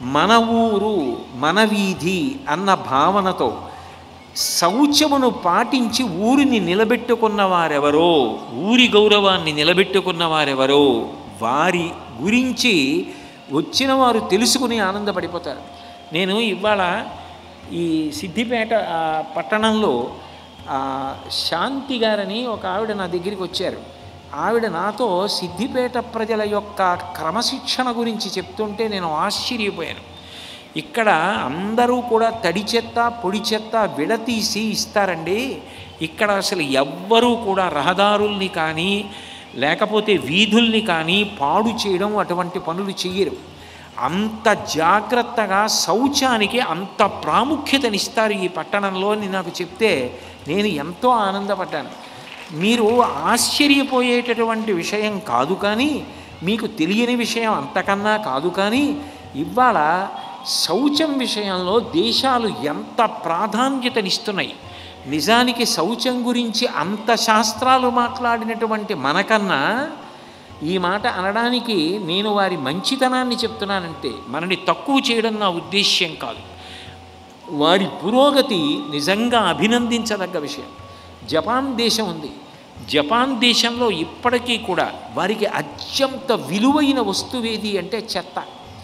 మన ఊరు మన వీధి అన్న భావనతో శౌచమును పాటించి ఊరిని నిలబెట్టుకున్న వారెవరో ఊరి గౌరవాన్ని నిలబెట్టుకున్న వారెవరో వారి గురించి వచ్చిన వారు తెలుసుకుని ఆనందపడిపోతారు నేను ఇవాళ ఈ సిద్దిపేట ఆ, పట్టణంలో ఆ, శాంతి గారని ఒక ఆవిడ నా దగ్గరికి వచ్చారు ఆవిడ నాతో సిద్దిపేట ప్రజల యొక్క క్రమశిక్షణ గురించి చెప్తుంటే నేను ఆశ్చర్యపోయాను ఇక్కడ అందరూ కూడా తడి చెత్త పొడి చెత్త విడతీసి ఇస్తారండి ఇక్కడ అసలు ఎవ్వరూ కూడా రహదారుల్ని కానీ లేకపోతే వీధుల్ని కానీ పాడు చేయడం అటువంటి పనులు చెయ్యరు అంత జాగ్రత్తగా శౌచానికి అంత ప్రాముఖ్యతనిస్తారు ఈ పట్టణంలో అని నాకు చెప్తే నేను ఎంతో ఆనందపడ్డాను మీరు ఆశ్చర్యపోయేటటువంటి విషయం కాదు కానీ మీకు తెలియని విషయం అంతకన్నా కాదు కానీ ఇవాళ శౌచం విషయంలో దేశాలు ఎంత ప్రాధాన్యతనిస్తున్నాయి నిజానికి శౌచం గురించి అంత శాస్త్రాలు మాట్లాడినటువంటి మనకన్నా ఈ మాట అనడానికి నేను వారి మంచితనాన్ని చెప్తున్నానంటే మనని తక్కువ చేయడం నా ఉద్దేశ్యం కాదు వారి పురోగతి నిజంగా అభినందించదగ్గ విషయం జపాన్ దేశం ఉంది జపాన్ దేశంలో ఇప్పటికీ కూడా వారికి అత్యంత విలువైన వస్తువేది అంటే చెత్త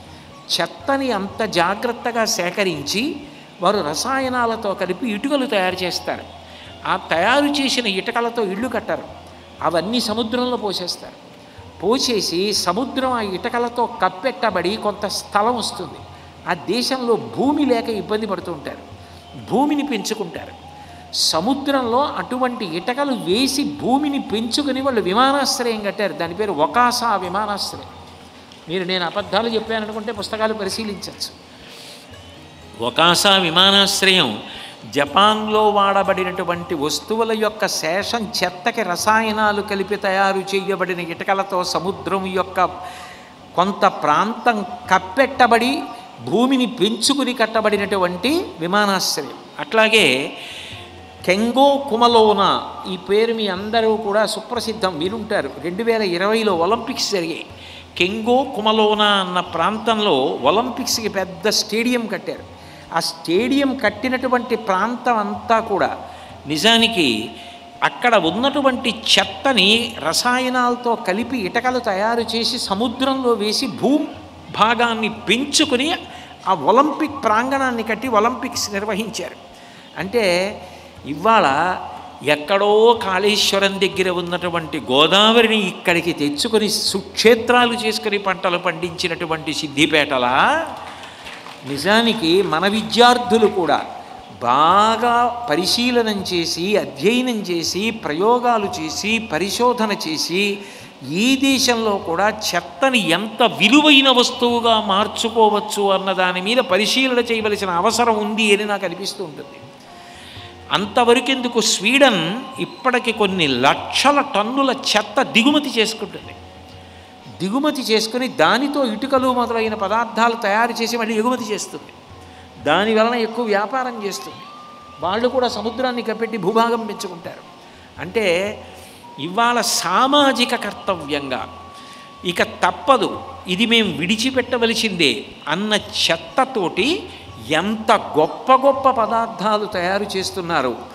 చెత్తని అంత జాగ్రత్తగా సేకరించి వారు రసాయనాలతో కలిపి ఇటుకలు తయారు చేస్తారు ఆ తయారు చేసిన ఇటుకలతో ఇళ్ళు కట్టారు అవన్నీ సముద్రంలో పోసేస్తారు పోసేసి సముద్రం ఆ ఇటుకలతో కప్పెట్టబడి కొంత స్థలం వస్తుంది ఆ దేశంలో భూమి లేక ఇబ్బంది పడుతూ ఉంటారు భూమిని పెంచుకుంటారు సముద్రంలో అటువంటి ఇటకలు వేసి భూమిని పెంచుకుని వాళ్ళు విమానాశ్రయం కట్టారు దాని పేరు ఒకాసా విమానాశ్రయం మీరు నేను అబద్ధాలు చెప్పాను అనుకుంటే పుస్తకాలు పరిశీలించవచ్చు ఒకాసా విమానాశ్రయం జపాన్లో వాడబడినటువంటి వస్తువుల యొక్క శేషం చెత్తకి రసాయనాలు కలిపి తయారు చేయబడిన ఇటుకలతో సముద్రం యొక్క కొంత ప్రాంతం కప్పెట్టబడి భూమిని పెంచుకుని కట్టబడినటువంటి విమానాశ్రయం అట్లాగే కెంగో కుమలోన ఈ పేరు మీ అందరూ కూడా సుప్రసిద్ధం వినుంటారు రెండు వేల ఇరవైలో ఒలింపిక్స్ జరిగాయి కెంగో కుమలోన అన్న ప్రాంతంలో ఒలింపిక్స్కి పెద్ద స్టేడియం కట్టారు ఆ స్టేడియం కట్టినటువంటి ప్రాంతం అంతా కూడా నిజానికి అక్కడ ఉన్నటువంటి చెత్తని రసాయనాలతో కలిపి ఇటకలు తయారు చేసి సముద్రంలో వేసి భూ భాగాన్ని పెంచుకుని ఆ ఒలింపిక్ ప్రాంగణాన్ని కట్టి ఒలింపిక్స్ నిర్వహించారు అంటే ఇవాళ ఎక్కడో కాళేశ్వరం దగ్గర ఉన్నటువంటి గోదావరిని ఇక్కడికి తెచ్చుకొని సుక్షేత్రాలు చేసుకుని పంటలు పండించినటువంటి సిద్ధిపేటలా నిజానికి మన విద్యార్థులు కూడా బాగా పరిశీలనం చేసి అధ్యయనం చేసి ప్రయోగాలు చేసి పరిశోధన చేసి ఈ దేశంలో కూడా చెత్తని ఎంత విలువైన వస్తువుగా మార్చుకోవచ్చు అన్న దాని మీద పరిశీలన చేయవలసిన అవసరం ఉంది అని నాకు అనిపిస్తూ ఉంటుంది అంతవరకెందుకు స్వీడన్ ఇప్పటికి కొన్ని లక్షల టన్నుల చెత్త దిగుమతి చేసుకుంటుంది దిగుమతి చేసుకుని దానితో ఇటుకలు మొదలైన పదార్థాలు తయారు చేసి మళ్ళీ ఎగుమతి చేస్తుంది దాని వలన ఎక్కువ వ్యాపారం చేస్తుంది వాళ్ళు కూడా సముద్రాన్ని కప్పెట్టి భూభాగం పెంచుకుంటారు అంటే ఇవాళ సామాజిక కర్తవ్యంగా ఇక తప్పదు ఇది మేము విడిచిపెట్టవలసిందే అన్న చెత్తతోటి ఎంత గొప్ప గొప్ప పదార్థాలు తయారు చేస్తున్నారు